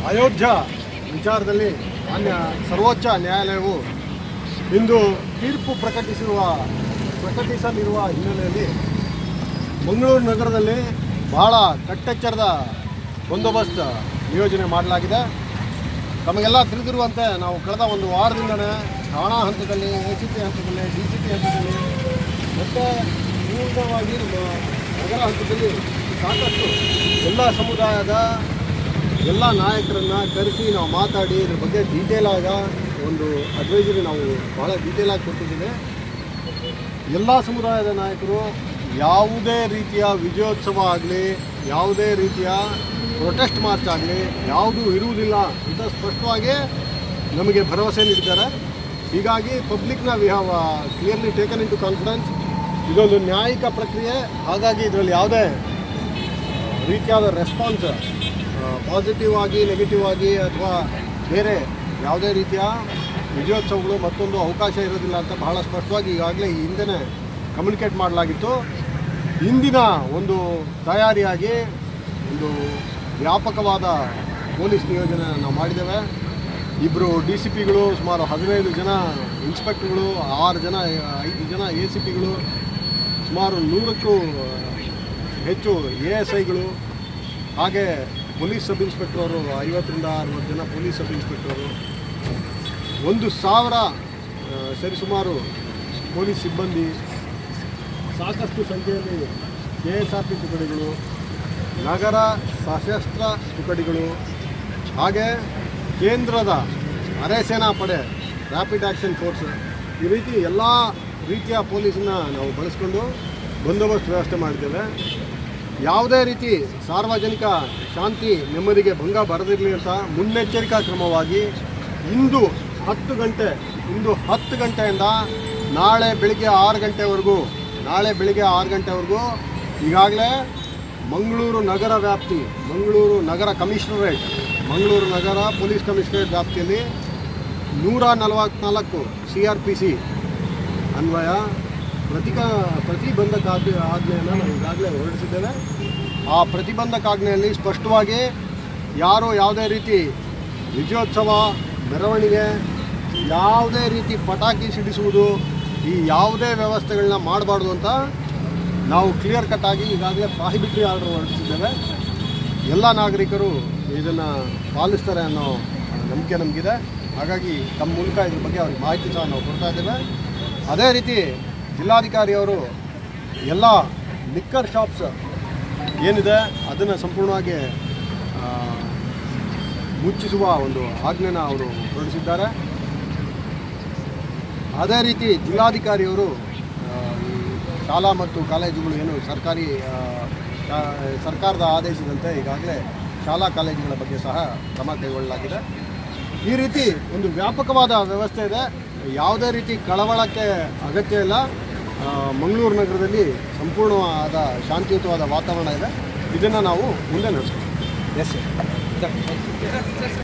ಅಯೋಧ್ಯ ವಿಚಾರದಲ್ಲಿ ಮಾನ್ಯ ಸರ್ವೋಚ್ಚ ನ್ಯಾಯಾಲಯವು ಇಂದು ತೀರ್ಪು ಪ್ರಕಟಿಸಿರುವ ಪ್ರಕಟಿಸಲಿರುವ ಹಿನ್ನೆಲೆಯಲ್ಲಿ ಮಂಗಳೂರು ನಗರದಲ್ಲಿ ಬಹಳ ಕಟ್ಟೆಚ್ಚರದ ಬಂದೋಬಸ್ತ್ ನಿಯೋಜನೆ ಮಾಡಲಾಗಿದೆ ತಮಗೆಲ್ಲ ತಿಳಿದಿರುವಂತೆ ನಾವು ಕಳೆದ ಒಂದು ವಾರದಿಂದಲೇ ಠಾಣಾ ಹಂತದಲ್ಲಿ ಎ ಸಿ ಪಿ ಹಂತದಲ್ಲಿ ಡಿ ಸಿ ಪಿ ಹಂತದಲ್ಲಿ ಮತ್ತು ಪೂರ್ಣವಾಗಿ ನಮ್ಮ ನಗರ ಹಂತದಲ್ಲಿ ಸಾಕಷ್ಟು ಎಲ್ಲ ಸಮುದಾಯದ ಎಲ್ಲ ನಾಯಕರನ್ನು ಕರೆಸಿ ನಾವು ಮಾತಾಡಿ ಇದ್ರ ಬಗ್ಗೆ ಡೀಟೇಲ್ ಆಗ ಒಂದು ಅಡ್ವೈಸರಿ ನಾವು ಭಾಳ ಡೀಟೇಲ್ ಆಗಿ ಕೊಟ್ಟಿದ್ದೇವೆ ಎಲ್ಲ ಸಮುದಾಯದ ನಾಯಕರು ಯಾವುದೇ ರೀತಿಯ ವಿಜಯೋತ್ಸವ ಆಗಲಿ ಯಾವುದೇ ರೀತಿಯ ಪ್ರೊಟೆಸ್ಟ್ ಮಾರ್ಚ್ ಆಗಲಿ ಯಾವುದೂ ಇರುವುದಿಲ್ಲ ಅಂತ ಸ್ಪಷ್ಟವಾಗಿ ನಮಗೆ ಭರವಸೆ ನೀಡಿದ್ದಾರೆ ಹೀಗಾಗಿ ಪಬ್ಲಿಕ್ನ we have clearly taken into confidence ಇದೊಂದು ನ್ಯಾಯಿಕ ಪ್ರಕ್ರಿಯೆ ಹಾಗಾಗಿ ಇದರಲ್ಲಿ ಯಾವುದೇ ರೀತಿಯಾದ ರೆಸ್ಪಾನ್ಸ್ ಪಾಸಿಟಿವ್ ಆಗಿ ನೆಗೆಟಿವ್ ಆಗಿ ಅಥವಾ ಬೇರೆ ಯಾವುದೇ ರೀತಿಯ ವಿಜಯೋತ್ಸವಗಳು ಮತ್ತೊಂದು ಅವಕಾಶ ಇರೋದಿಲ್ಲ ಅಂತ ಬಹಳ ಸ್ಪಷ್ಟವಾಗಿ ಈಗಾಗಲೇ ಈ ಹಿಂದೆನೇ ಕಮ್ಯುನಿಕೇಟ್ ಮಾಡಲಾಗಿತ್ತು ಇಂದಿನ ಒಂದು ತಯಾರಿಯಾಗಿ ಒಂದು ವ್ಯಾಪಕವಾದ ಪೊಲೀಸ್ ನಿಯೋಜನೆ ನಾವು ಮಾಡಿದ್ದೇವೆ ಇಬ್ಬರು ಡಿ ಸಿ ಪಿಗಳು ಸುಮಾರು ಹದಿನೈದು ಜನ ಇನ್ಸ್ಪೆಕ್ಟರ್ಗಳು ಆರು ಜನ ಐದು ಜನ ಎ ಸಿ ಪಿಗಳು ಸುಮಾರು ನೂರಕ್ಕೂ ಹೆಚ್ಚು ಎ ಎಸ್ ಐಗಳು ಹಾಗೆ ಪೊಲೀಸ್ ಸಬ್ ಇನ್ಸ್ಪೆಕ್ಟರ್ ಅವರು ಐವತ್ತರಿಂದ ಅರವತ್ತು ಜನ ಪೊಲೀಸ್ ಸಬ್ ಇನ್ಸ್ಪೆಕ್ಟರ್ ಅವರು ಒಂದು ಸಾವಿರ ಆ, ಸರಿಸುಮಾರು ಪೊಲೀಸ್ ಸಿಬ್ಬಂದಿ ಸಾಕಷ್ಟು ಸಂಖ್ಯೆಯಲ್ಲಿ ಕೆ ಎಸ್ ಆರ್ ಪಿ ತುಕಡಿಗಳು ನಗರ ಸಶಸ್ತ್ರ ತುಕಡಿಗಳು ಹಾಗೆ ಕೇಂದ್ರದ ಅರೆ ಸೇನಾ ಪಡೆ ರ್ಯಾಪಿಡ್ ಆ್ಯಕ್ಷನ್ ಫೋರ್ಸ್ ಈ ರೀತಿ ಎಲ್ಲ ರೀತಿಯ ಪೊಲೀಸನ್ನ ನಾವು ಬಳಸ್ಕೊಂಡು ಬಂದೋಬಸ್ತ್ ವ್ಯವಸ್ಥೆ ಮಾಡಿದ್ದೇವೆ ಯಾವುದೇ ರೀತಿ ಸಾರ್ವಜನಿಕ ಶಾಂತಿ ನೆಮ್ಮದಿಗೆ ಭಂಗ ಬರದಿರಲಿ ಅಂತ ಮುನ್ನೆಚ್ಚರಿಕಾ ಕ್ರಮವಾಗಿ ಇಂದು ಹತ್ತು ಗಂಟೆ ಇಂದು ಹತ್ತು ಗಂಟೆಯಿಂದ ನಾಳೆ ಬೆಳಿಗ್ಗೆ ಆರು ಗಂಟೆವರೆಗೂ ನಾಳೆ ಬೆಳಿಗ್ಗೆ ಆರು ಗಂಟೆವರೆಗೂ ಈಗಾಗಲೇ ಮಂಗಳೂರು ನಗರ ವ್ಯಾಪ್ತಿ ಮಂಗಳೂರು ನಗರ ಕಮಿಷನರೇಟ್ ಮಂಗಳೂರು ನಗರ ಪೊಲೀಸ್ ಕಮಿಷನರೇಟ್ ವ್ಯಾಪ್ತಿಯಲ್ಲಿ ನೂರ ನಲವತ್ನಾಲ್ಕು ಸಿ ಆರ್ ಪಿ ಸಿ ಅನ್ವಯ ಪ್ರತಿಕ ಪ್ರತಿಬಂಧಕ ಆಜ್ಞೆ ಆಜ್ಞೆಯನ್ನು ನಾವು ಈಗಾಗಲೇ ಹೊರಡಿಸಿದ್ದೇವೆ ಆ ಪ್ರತಿಬಂಧಕಾಜ್ಞೆಯಲ್ಲಿ ಸ್ಪಷ್ಟವಾಗಿ ಯಾರು ಯಾವುದೇ ರೀತಿ ವಿಜಯೋತ್ಸವ ಮೆರವಣಿಗೆ ಯಾವುದೇ ರೀತಿ ಪಟಾಕಿ ಸಿಡಿಸುವುದು ಈ ಯಾವುದೇ ವ್ಯವಸ್ಥೆಗಳನ್ನ ಮಾಡಬಾರ್ದು ಅಂತ ನಾವು ಕ್ಲಿಯರ್ ಕಟ್ ಆಗಿ ಈಗಾಗಲೇ ಪ್ರಾಹಿಬಿಟ್ರಿ ಆರ್ಡರ್ ಹೊರಡಿಸಿದ್ದೇವೆ ಎಲ್ಲ ನಾಗರಿಕರು ಇದನ್ನು ಪಾಲಿಸ್ತಾರೆ ಅನ್ನೋ ನಂಬಿಕೆ ನಮಗಿದೆ ಹಾಗಾಗಿ ತಮ್ಮ ಮೂಲಕ ಇದ್ರ ಬಗ್ಗೆ ಅವ್ರಿಗೆ ಮಾಹಿತಿ ಸಹ ನಾವು ಕೊಡ್ತಾ ಇದ್ದೇವೆ ಅದೇ ರೀತಿ ಜಿಲ್ಲಾಧಿಕಾರಿಯವರು ಎಲ್ಲ ಲಿಕ್ಕರ್ ಶಾಪ್ಸ್ ಏನಿದೆ ಅದನ್ನು ಸಂಪೂರ್ಣವಾಗಿ ಆ, ಮುಚ್ಚಿಸುವ ಒಂದು ಆಜ್ಞೆನ ಅವರು ಹೊರಡಿಸಿದ್ದಾರೆ ಅದೇ ರೀತಿ ಜಿಲ್ಲಾಧಿಕಾರಿಯವರು ಆ, ಈ ಶಾಲಾ ಮತ್ತು ಕಾಲೇಜುಗಳು ಏನು ಸರ್ಕಾರಿ ಆ, ಶಾ- ಸರ್ಕಾರದ ಆದೇಶದಂತೆ ಈಗಾಗಲೇ ಶಾಲಾ ಕಾಲೇಜುಗಳ ಬಗ್ಗೆ ಸಹ ಕ್ರಮ ಕೈಗೊಳ್ಳಲಾಗಿದೆ ಈ ರೀತಿ ಒಂದು ವ್ಯಾಪಕವಾದ ವ್ಯವಸ್ಥೆ ಇದೆ ಯಾವುದೇ ರೀತಿ ಕಳವಳಕ್ಕೆ ಅಗತ್ಯ ಇಲ್ಲ ಆ, ಮಂಗಳೂರು ನಗರದಲ್ಲಿ ಸಂಪೂರ್ಣವಾದ ಶಾಂತಿಯುತವಾದ ವಾತಾವರಣ ಇದೆ ಇದನ್ನು ನಾವು ಮುಂದೆ ನಡೆಸ್ತೀವಿ ಎಸ್